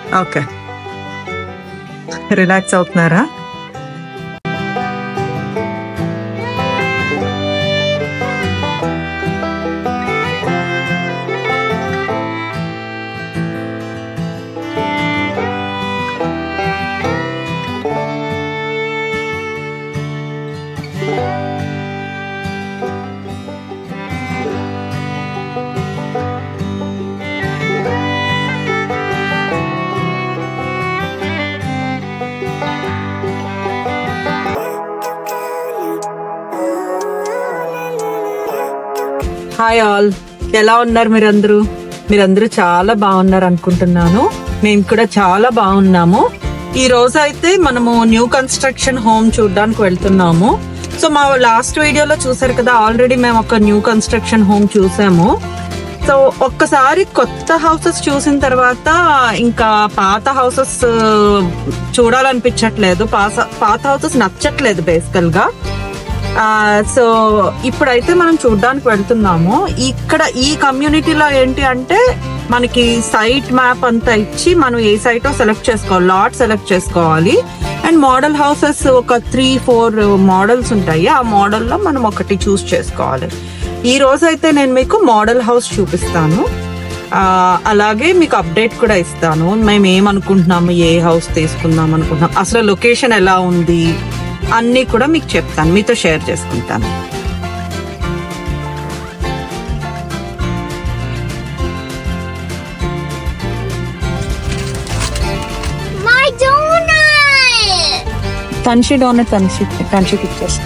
Okay relax అవుతున్నారా hi all ఎలా ఉన్నారు మీరందరూ మీరందరూ చాలా బాగున్నారు అనుకుంటున్నాను మేము కూడా చాలా బాగున్నాము ఈ రోజు అయితే మనము న్యూ కన్స్ట్రక్షన్ హోమ్ చూడడానికి వెళ్తున్నాము సో మా లాస్ట్ వీడియోలో చూసారు కదా ఆల్రెడీ మేము ఒక న్యూ కన్స్ట్రక్షన్ హోమ్ చూసాము సో ఒక్కసారి కొత్త హౌసెస్ చూసిన తర్వాత ఇంకా పాత హౌసెస్ చూడాలనిపించట్లేదు పాత పాత హౌసెస్ నచ్చట్లేదు బేసికల్ గా ఆ, సో ఇప్పుడైతే మనం చూడడానికి వెళ్తున్నాము ఇక్కడ ఈ కమ్యూనిటీలో ఏంటి అంటే మనకి సైట్ మ్యాప్ అంతా ఇచ్చి మనం ఏ సైట్ సెలెక్ట్ చేసుకోవాలి లాట్ సెలెక్ట్ చేసుకోవాలి అండ్ మోడల్ హౌసెస్ ఒక త్రీ ఫోర్ మోడల్స్ ఉంటాయి ఆ మోడల్లో మనం ఒకటి చూస్ చేసుకోవాలి ఈ రోజు అయితే నేను మీకు మోడల్ హౌస్ చూపిస్తాను ఆ, అలాగే మీకు అప్డేట్ కూడా ఇస్తాను మేము ఏమనుకుంటున్నాము ఏ హౌస్ తీసుకుందాం అనుకుంటున్నాం అసలు లొకేషన్ ఎలా ఉంది అన్నీ కూడా మీకు చెప్తాను మీతో షేర్ చేసుకుంటాను My donut! Tanshi donut Tanshi తన్షికి ఇచ్చేసి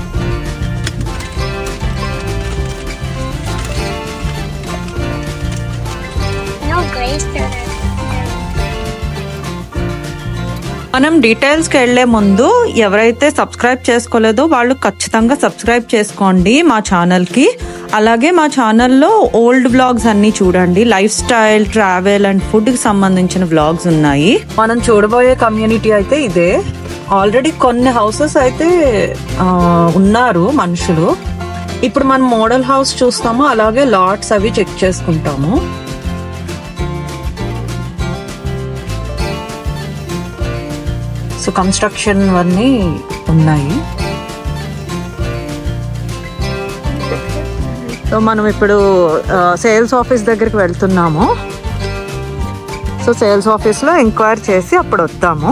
No Grace donut. మనం డీటెయిల్స్ కి వెళ్లే ముందు ఎవరైతే సబ్స్క్రైబ్ చేసుకోలేదో వాళ్ళు ఖచ్చితంగా సబ్స్క్రైబ్ చేసుకోండి మా ఛానల్ కి అలాగే మా ఛానల్లో ఓల్డ్ వ్లాగ్స్ అన్ని చూడండి lifestyle travel and food కి సంబంధించిన వ్లాగ్స్ ఉన్నాయి మనం చూడబోయే కమ్యూనిటీ అయితే ఇదే ఆల్రెడీ కొన్ని హౌసెస్ అయితే ఆ, ఉన్నారు మనుషులు ఇప్పుడు మనం మోడల్ హౌస్ చూస్తాము అలాగే లాట్స్ అవి చెక్ చేసుకుంటాము సో కన్స్ట్రక్షన్ అన్నీ ఉన్నాయి సో మనం ఇప్పుడు సేల్స్ ఆఫీస్ దగ్గరికి వెళ్తున్నాము సో సేల్స్ ఆఫీస్లో ఎంక్వైరీ చేసి అప్పుడు వస్తాము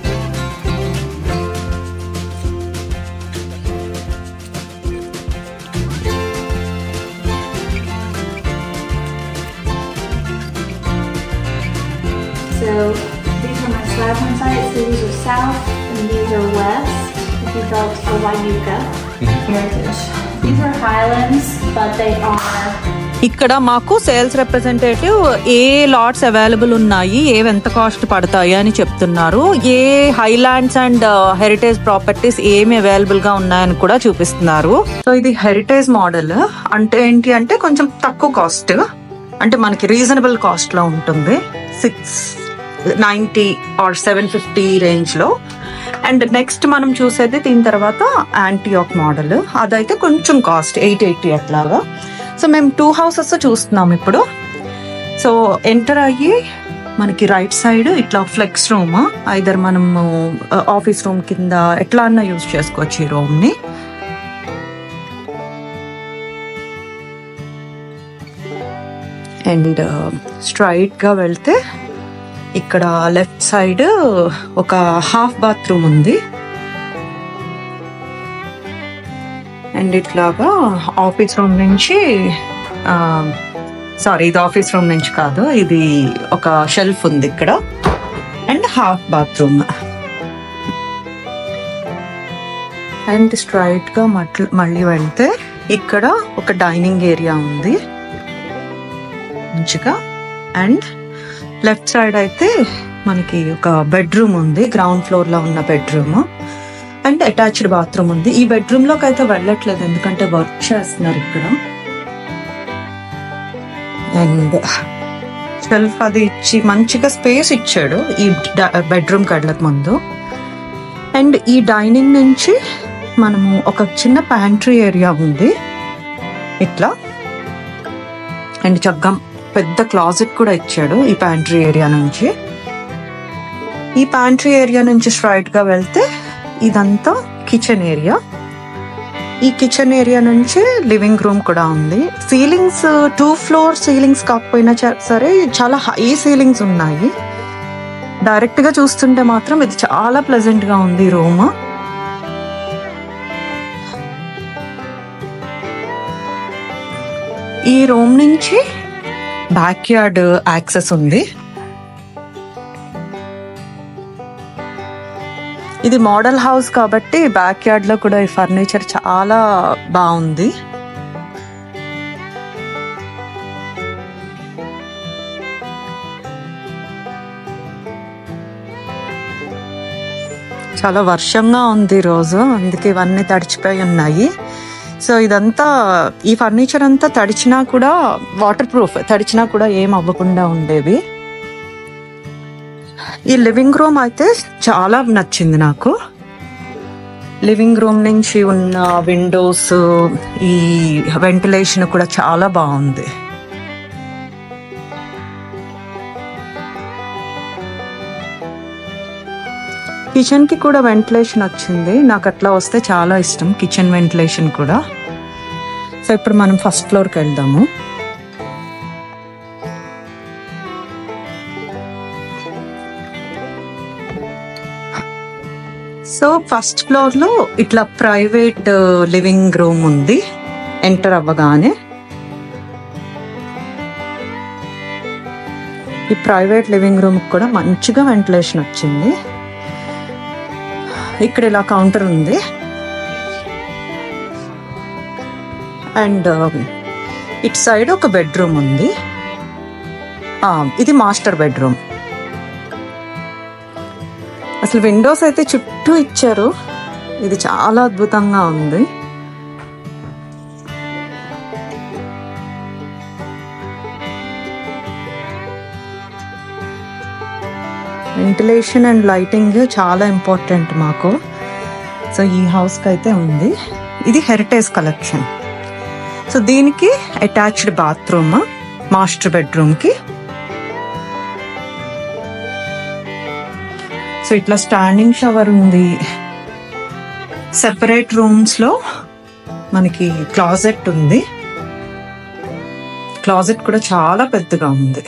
So these are my Slavin sites. So these are south and these are west. If you go to Wayuka Heritage. These are highlands, but they are ఇక్కడ మాకు sales representative ఏ lots available ఉన్నాయి ఏవి ఎంత cost పడతాయి అని చెప్తున్నారు ఏ హైలాండ్స్ అండ్ హెరిటేజ్ ప్రాపర్టీస్ ఏమి అవైలబుల్ గా ఉన్నాయని కూడా చూపిస్తున్నారు సో ఇది హెరిటేజ్ మోడల్ అంటే ఏంటి అంటే కొంచెం తక్కువ కాస్ట్ అంటే మనకి రీజనబుల్ కాస్ట్ లో ఉంటుంది six ninety or seven fifty range లో అండ్ నెక్స్ట్ మనం చూసేది దీని తర్వాత యాంటీఆక్ మోడల్ అదైతే కొంచెం కాస్ట్ ఎయిట్ ఎయిటీ అట్లాగా సో మేము టూ హౌసెస్ చూస్తున్నాం ఇప్పుడు సో ఎంటర్ అయ్యి మనకి రైట్ సైడ్ ఇట్లా ఫ్లెక్స్ రూమ్ ఐదర్ మనము ఆఫీస్ రూమ్ కింద ఎట్లా అన్నా యూజ్ చేసుకోవచ్చు ఈ రూమ్ ని అండ్ స్ట్రైట్ గా వెళ్తే ఇక్కడ లెఫ్ట్ సైడ్ ఒక హాఫ్ బాత్రూమ్ ఉంది అండ్ ఇట్లాగా ఆఫీస్ రూమ్ నుంచి సారీ ఇది ఆఫీస్ రూమ్ నుంచి కాదు ఇది ఒక షెల్ఫ్ ఉంది ఇక్కడ and half bathroom and straight గా మట్ల- మళ్ళీ వెళ్తే ఇక్కడ ఒక డైనింగ్ ఏరియా ఉంది మంచిగా అండ్ లెఫ్ట్ సైడ్ అయితే మనకి ఒక బెడ్రూమ్ ఉంది గ్రౌండ్ ఫ్లోర్ లో ఉన్న బెడ్రూమ్ అండ్ అటాచ్డ్ బాత్రూమ్ ఉంది ఈ బెడ్రూమ్ లోకి అయితే వెళ్ళట్లేదు ఎందుకంటే వర్క్ చేస్తున్నారు ఇక్కడ అండ్ షెల్ఫ్ అది ఇచ్చి మంచిగా స్పేస్ ఇచ్చాడు ఈ బెడ్రూమ్ కళ్ళకు ముందు అండ్ ఈ డైనింగ్ నుంచి మనము ఒక చిన్న ప్యాంట్రీ ఏరియా ఉంది ఇట్లా అండ్ చక్కగా పెద్ద క్లాజెట్ కూడా ఇచ్చాడు ఈ ప్యాంట్రీ ఏరియా నుంచి ఈ ప్యాంట్రీ ఏరియా నుంచి స్ట్రైట్ గా వెళ్తే ఇదంతా కిచెన్ ఏరియా ఈ కిచెన్ ఏరియా నుంచి లివింగ్ రూమ్ కూడా ఉంది సీలింగ్స్ టూ ఫ్లోర్ సీలింగ్స్ కాకపోయినా చ- సరే చాలా హై సీలింగ్స్ ఉన్నాయి డైరెక్ట్ గా చూస్తుంటే మాత్రం ఇది చాలా ప్లెజెంట్ గా ఉంది రూమ్ ఈ రూమ్ నుంచి బ్యాక్ యార్డ్ యాక్సెస్ ఉంది ఇది మోడల్ హౌస్ కాబట్టి బ్యాక్ యార్డ్ లో కూడా ఈ ఫర్నిచర్ చాలా బాగుంది చాలా వర్షంగా ఉంది ఈ రోజు అందుకే ఇవన్నీ తడిచిపోయి ఉన్నాయి సో ఇదంతా ఈ ఫర్నిచర్ అంతా తడిచినా కూడా వాటర్ ప్రూఫ్ తడిచినా కూడా ఏం అవ్వకుండా ఉండేవి ఈ లివింగ్ రూమ్ అయితే చాలా నచ్చింది నాకు లివింగ్ రూమ్ నుంచి ఉన్న విండోస్ ఈ వెంటిలేషన్ కూడా చాలా బాగుంది కిచెన్ కి కూడా వెంటిలేషన్ వచ్చింది నాకు అట్లా వస్తే చాలా ఇష్టం కిచెన్ వెంటిలేషన్ కూడా సో ఇప్పుడు మనం ఫస్ట్ ఫ్లోర్కి వెళ్దాము సో ఫస్ట్ ఫ్లోర్ లో ఇట్లా ప్రైవేట్ లివింగ్ రూమ్ ఉంది ఎంటర్ అవ్వగానే ఈ ప్రైవేట్ లివింగ్ రూమ్ కూడా మంచిగా వెంటిలేషన్ వచ్చింది ఇక్కడ ఇలా కౌంటర్ ఉంది అండ్ ఇటు సైడ్ ఒక బెడ్రూమ్ ఉంది ఆ, ఇది మాస్టర్ బెడ్రూమ్ అసలు విండోస్ అయితే చుట్టూ ఇచ్చారు ఇది చాలా అద్భుతంగా ఉంది వెంటిలేషన్ అండ్ లైటింగ్ చాలా ఇంపార్టెంట్ మాకు సో ఈ హౌస్కి అయితే ఉంది ఇది హెరిటేజ్ కలెక్షన్ సో దీనికి అటాచ్డ్ బాత్రూమ్ మాస్టర్ బెడ్రూమ్కి సో ఇట్లా స్టాండింగ్ షవర్ ఉంది సెపరేట్ రూమ్స్ లో మనకి క్లాజెట్ ఉంది క్లాజెట్ కూడా చాలా పెద్దగా ఉంది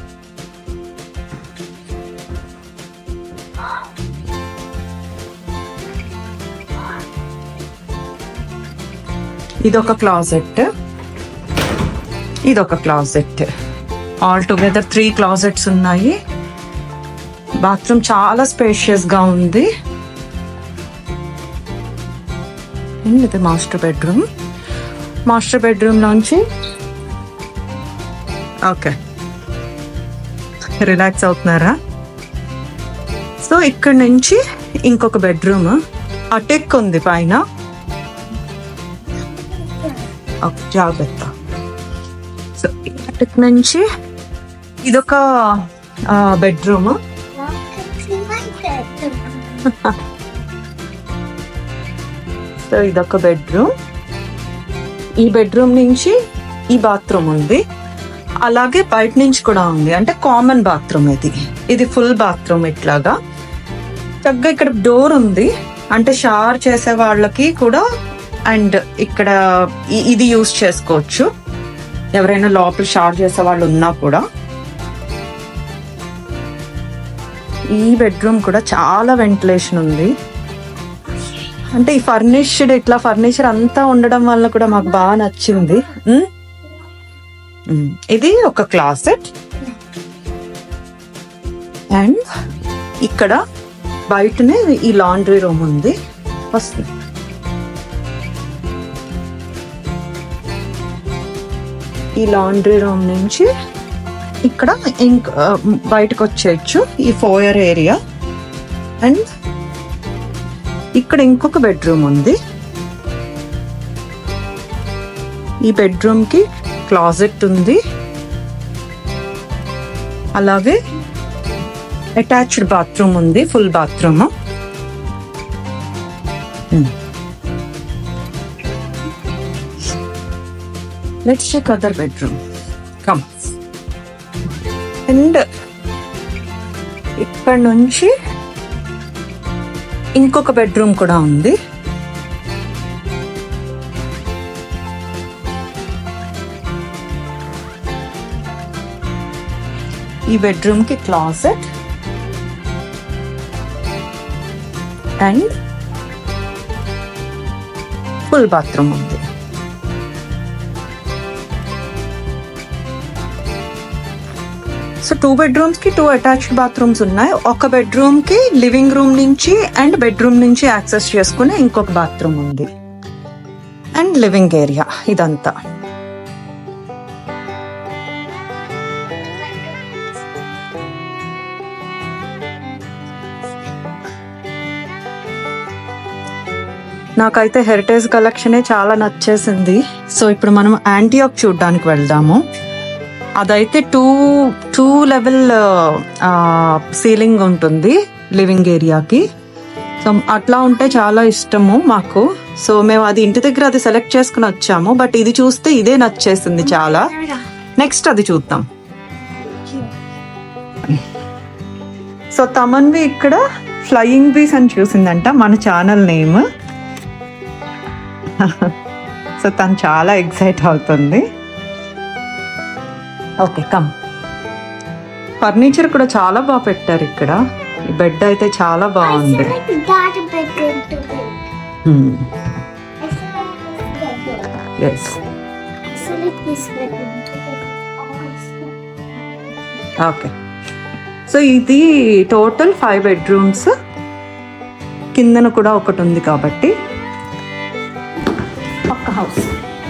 ఇదొక క్లాజెట్ ఇదొక closet all together three closets ఉన్నాయి బాత్రూమ్ చాలా స్పేషియస్ గా ఉంది అండ్ ఇది మాస్టర్ బెడ్రూమ్ మాస్టర్ బెడ్రూమ్ నుంచి ఓకే రిలాక్స్ అవుతున్నారా సో ఇక్కడ నుంచి ఇంకొక బెడ్రూమ్ అటెక్ ఉంది పైన ఓకే, జాగ్రత్త సో అటెక్ నుంచి ఇదొక bedroom Welcome to my bedroom. So ఇదొక బెడ్రూమ్ ఈ బెడ్రూమ్ నుంచి ఈ బాత్రూమ్ ఉంది అలాగే బయట నుంచి కూడా ఉంది అంటే కామన్ బాత్రూమ్ ఇది ఇది ఫుల్ బాత్రూమ్ ఇట్లాగా చక్కగా ఇక్కడ డోర్ ఉంది అంటే షవర్ చేసే వాళ్ళకి కూడా అండ్ ఇక్కడ ఇ- ఇది యూస్ చేసుకోవచ్చు ఎవరైనా లోపల షవర్ చేసే వాళ్ళు ఉన్నా కూడా ఈ బెడ్రూమ్ కూడా చాలా వెంటిలేషన్ ఉంది అంటే ఈ ఫర్నిష్డ్ ఇట్లా ఫర్నిచర్ అంతా ఉండడం వల్ల కూడా మాకు బాగా నచ్చింది ఉమ్? ఉమ్. ఇది ఒక క్లాసెట్ అండ్ ఇక్కడ బయటనే ఈ లాండ్రీ రూమ్ ఉంది వస్తుంది ఈ లాండ్రీ రూమ్ నుంచి ఇక్కడ ఇంకా బయటకు వచ్చేయచ్చు ఈ ఫోయర్ ఏరియా అండ్ ఇక్కడ ఇంకొక బెడ్రూమ్ ఉంది ఈ బెడ్రూమ్ కి క్లాజెట్ ఉంది అలాగే అటాచ్డ్ బాత్రూమ్ ఉంది full bathroom let's check other bedroom come and ఇక్కడ నుంచి ఇంకొక బెడ్రూమ్ కూడా ఉంది ఈ బెడ్రూమ్ కి క్లాసెట్ అండ్ ఫుల్ బాత్రూమ్ ఉంది సో టూ బెడ్రూమ్స్ కి టూ అటాచ్డ్ బాత్రూమ్స్ ఉన్నాయి ఒక బెడ్రూమ్ కి లివింగ్ రూమ్ నుంచి అండ్ బెడ్రూమ్ నుంచి యాక్సెస్ చేసుకునే ఇంకొక బాత్రూమ్ ఉంది అండ్ లివింగ్ ఏరియా ఇదంతా నాకైతే హెరిటేజ్ కలెక్షనే చాలా నచ్చేసింది సో ఇప్పుడు మనం యాంటీఆక్ చూడడానికి వెళ్దాము అదైతే టూ టూ లెవెల్ సీలింగ్ ఉంటుంది లివింగ్ ఏరియాకి సో అట్లా ఉంటే చాలా ఇష్టము మాకు సో మేము అది ఇంటి దగ్గర అది సెలెక్ట్ చేసుకుని వచ్చాము బట్ ఇది చూస్తే ఇదే నచ్చేసింది చాలా నెక్స్ట్ అది చూద్దాం సో తమన్వి ఇక్కడ ఫ్లయింగ్ బీస్ అని చూసిందంట మన ఛానల్ నేమ్ సో తను చాలా ఎక్సైట్ అవుతుంది ఓకే కమ్ ఫర్నిచర్ కూడా చాలా బాగా పెట్టారు ఇక్కడ ఈ బెడ్ అయితే చాలా I బాగుంది select that bedroom to bed. I select this bedroom. Yes I select this bedroom to bed. Awesome. Okay so ఇది టోటల్ ఫైవ్ బెడ్రూమ్స్ కిందన కూడా ఒకటి ఉంది కాబట్టి ఒక్క హౌస్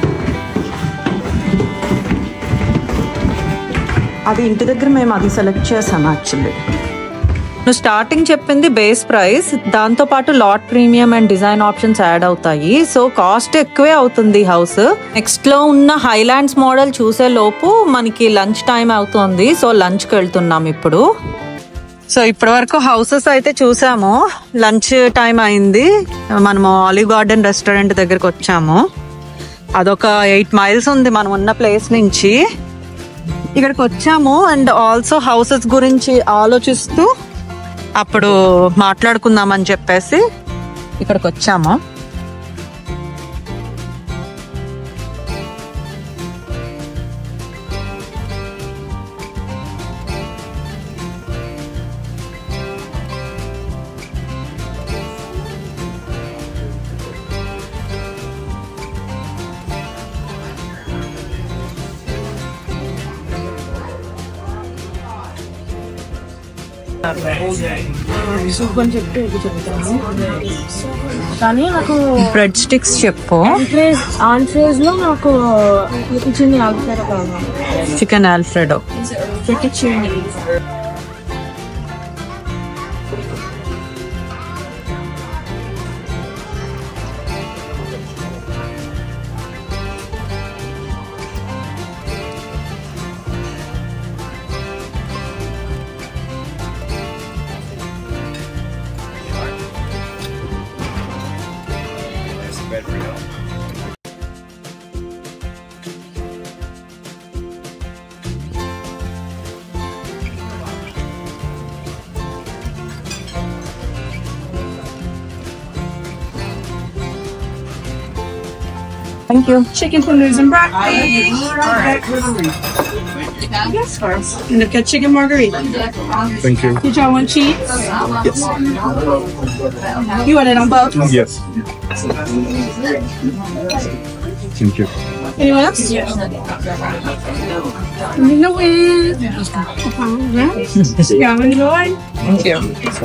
అది ఇంటి దగ్గర మేము అది సెలెక్ట్ చేసాం యాక్చువల్లీ నువ్వు స్టార్టింగ్ చెప్పింది బేస్ ప్రైస్ దాంతో పాటు lot premium and design options add అవుతాయి సో కాస్ట్ ఎక్కువే అవుతుంది హౌస్ నెక్స్ట్ లో ఉన్న హైలాండ్స్ మోడల్ చూసే లోపు మనకి లంచ్ టైం అవుతుంది సో లంచ్ కి వెళ్తున్నాం ఇప్పుడు సో ఇప్పటి వరకు హౌసెస్ అయితే చూసాము లంచ్ టైం అయింది మనము ఆలివ్ గార్డెన్ రెస్టారెంట్ దగ్గరకు వచ్చాము అదొక ఎయిట్ మైల్స్ ఉంది మనం ఉన్న ప్లేస్ నుంచి ఇక్కడికి వచ్చాము అండ్ ఆల్సో హౌసెస్ గురించి ఆలోచిస్తూ అప్పుడు మాట్లాడుకుందామని చెప్పేసి ఇక్కడికి వచ్చాము కానీ నాకు బ్రెడ్ స్టిక్స్ చెప్పు ఆంట్రేస్ ఆంట్రేస్ లో నాకు చిన్న ఆగుతారు కావాలి చికెన్ ఆల్ఫ్రెడో చిన్న thank you chicken fingers and broccoli. Yes, first. And I've got chicken margarita. Thank you. Did y'all want cheese? Yes. You want it on both? Yes. Thank you. Anyone else? Yes. No way. Y'all enjoy. Thank you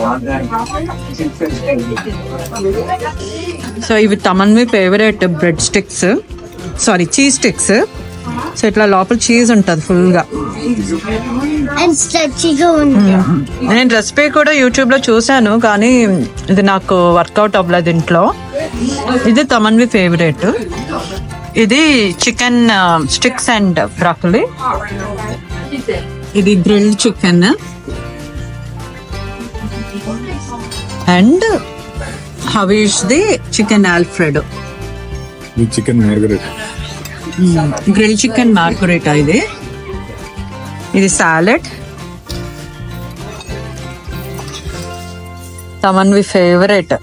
so ఇవి Tamanvi favourite bread sticks sorry cheese sticks so ఇట్లా లోపల cheese ఉంటుంది ఫుల్గా And stretchy ఉంది నేను recipe కూడా YouTube లో చూశాను కానీ ఇది నాకు వర్కౌట్ అవ్వలేదు ఇంట్లో ఇది తమన్వి ఫేవరెట్ ఇది చికెన్ స్టిక్స్ అండ్ బ్రాకులి ఇది grilled chicken and Havish the chicken alfredo The chicken margaret. Grill chicken margarita ఇది ఇది సాలెడ్ తమన్వి ఫేవరెట్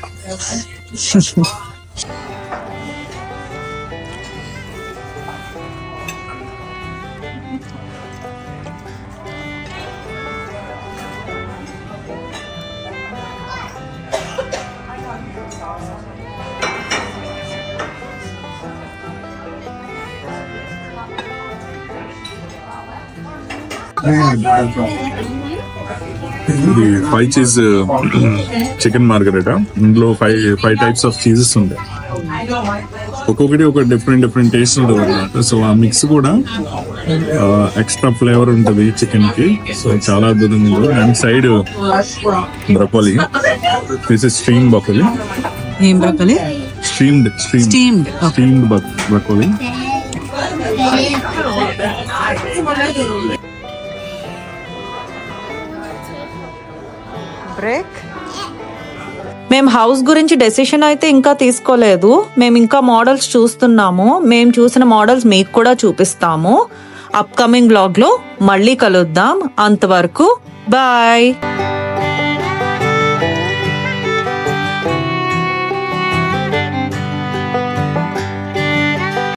ఇది ఫైవ్ చీజ్ చికెన్ మార్గరేటా ఇందులో five five types of cheeses ఉంటాయి ఒక్కొక్కటి ఒక డిఫరెంట్ డిఫరెంట్ టేస్ట్ ఉంటుంది అనమాట సో ఆ మిక్స్ కూడా ఎక్స్ట్రా ఫ్లేవర్ ఉంటుంది చికెన్ కి సో చాలా అద్భుతంగా ఉంటుంది and side broccoli this is stream broccoli ఏం broccoli streamed stream Steamed, okay. Streamed broccoli break మేము హౌస్ గురించి డెసిషన్ అయితే ఇంకా తీసుకోలేదు మేము ఇంకా మోడల్స్ చూస్తున్నాము మేము చూసిన మోడల్స్ మీకు కూడా చూపిస్తాము అప్కమింగ్ బ్లాగ్ లో మళ్ళీ కలుద్దాం అంతవరకు బాయ్